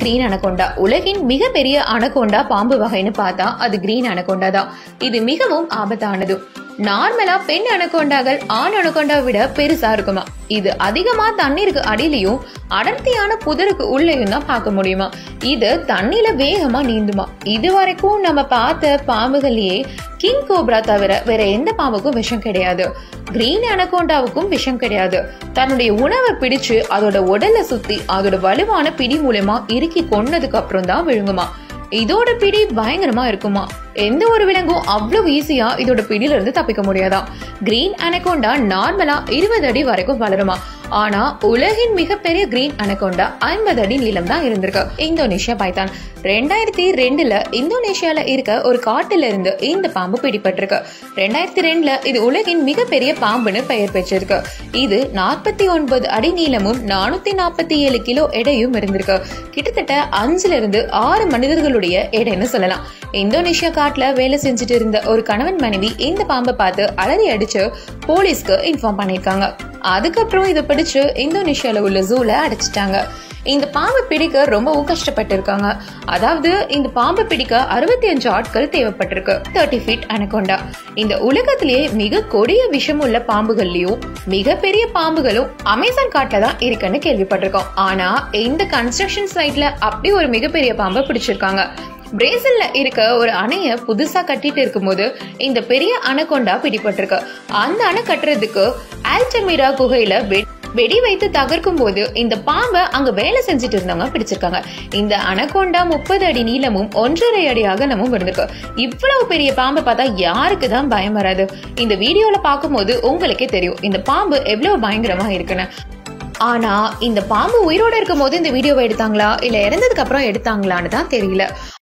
green anaconda உலகின் மிகப்பெரிய anaconda பாம்பு வகைன்னு பார்த்தா அது கிரீன் அனகொண்டா தான் இது மிகவும் ஆபத்தானது நார்மலா பெண் அனகொண்டாக்கள் ஆண் அனகொண்டா விட பெருசா இருக்குமா இது அதிகமா தண்ணீருக்கு அடியிலையும் அடர்த்தியான புதருக்கு உள்ளேயும் தான் பார்க்க முடியுமா இது தண்ணியில வேகமா நீந்துமா இது வரைக்கும் நம்ம பார்த்த பாம்புகள்லயே கிங் கோப்ரா தவிர வேற எந்த பாம்புக்கும் விஷம் கிடையாது கிரீன் அனகோண்டாவுக்கும் விஷம் கிடையாது தன்னுடைய உணவை பிடிச்சு அதோட உடலை சுத்தி அதோட வலுவான பிடி மூலமா இறுக்கி கொன்னதுக்கு அப்புறம் தான் விழுங்குமா இதோட பிடி பயங்கரமா இருக்குமா எந்த ஒரு விலங்கும் அவ்வளவு ஈஸியா இதோட பிடியில இருந்து தப்பிக்க முடியாதாம் கிரீன் அனகோண்டா நார்மலா இருபது அடி வரைக்கும் வளருமா ஆனா உலகின் மிகப்பெரிய கிரீன் அனகோண்டா ஐம்பது அடி நீளம் தான் இருந்திருக்கு இந்தோனேஷியா பைத்தான் ரெண்டாயிரத்தி ரெண்டுல இந்தோனேஷியால இருக்க ஒரு காட்டுல இருந்து இந்த பாம்பு பிடிபட்டிருக்கு ரெண்டாயிரத்தி ரெண்டுல இது உலகின் மிகப்பெரிய பாம்புன்னு பெயர் பெற்றிருக்கு இது நாற்பத்தி ஒன்பது அடி நீளமும் நானூத்தி நாற்பத்தி ஏழு கிலோ எடையும் இருந்திருக்கு கிட்டத்தட்ட அஞ்சுல இருந்து ஆறு மனிதர்களுடைய எடைன்னு சொல்லலாம் இந்தோனேஷியா காட்டுல வேலை செஞ்சுட்டு இருந்த ஒரு கணவன் மனைவி இந்த பாம்பை பார்த்து அலறி அடிச்சு போலீஸ்க்கு இன்ஃபார்ம் பண்ணிருக்காங்க அதுக்கப்புறம் இதை பிடிச்சு இந்தோனேஷியால உள்ள ஜூல அடைச்சிட்டாங்க இந்த பாம்பை பிடிக்க ரொம்பவும் கஷ்டப்பட்டு இருக்காங்க அதாவது இந்த பாம்பை பிடிக்க அறுபத்தி அஞ்சு ஆட்கள் தேவைப்பட்டிருக்கு தேர்ட்டி ஃபீட் அனகொண்டா இந்த உலகத்திலேயே மிக கொடிய விஷம் உள்ள பாம்புகள்லயும் மிகப்பெரிய பாம்புகளும் அமேசான் காட்டுல தான் இருக்குன்னு கேள்விப்பட்டிருக்கோம் ஆனா இந்த கன்ஸ்ட்ரக்ஷன் சைட்ல அப்படி ஒரு மிகப்பெரிய பாம்பை பிடிச்சிருக்காங்க பிரேசில்ல இருக்க ஒரு அணைய புதுசா கட்டிட்டு இருக்கும்போது இந்த பெரிய அணைக்கொண்டா பிடிபட்டிருக்கு அந்த அணை கட்டுறதுக்கு ஆல்டமீரா குகையில வெ- வெடி வைத்து தகர்க்கும் போது இந்த பாம்பை அங்க வேலை செஞ்சுட்டு இருந்தவங்க பிடிச்சிருக்காங்க இந்த அனகொண்டா முப்பது அடி நீளமும் ஒன்றரை அடி அகலமும் இருந்திருக்கு இவ்வளவு பெரிய பாம்பை பார்த்தா யாருக்கு தான் பயம் வராது இந்த வீடியோல பார்க்கும்போது உங்களுக்கே தெரியும் இந்த பாம்பு எவ்வளவு பயங்கரமா இருக்குன்னு ஆனா இந்த பாம்பு உயிரோட இருக்கும் போது இந்த வீடியோவை எடுத்தாங்களா இல்ல இறந்ததுக்கு அப்புறம் எடுத்தாங்களான்னு தான் தெரியல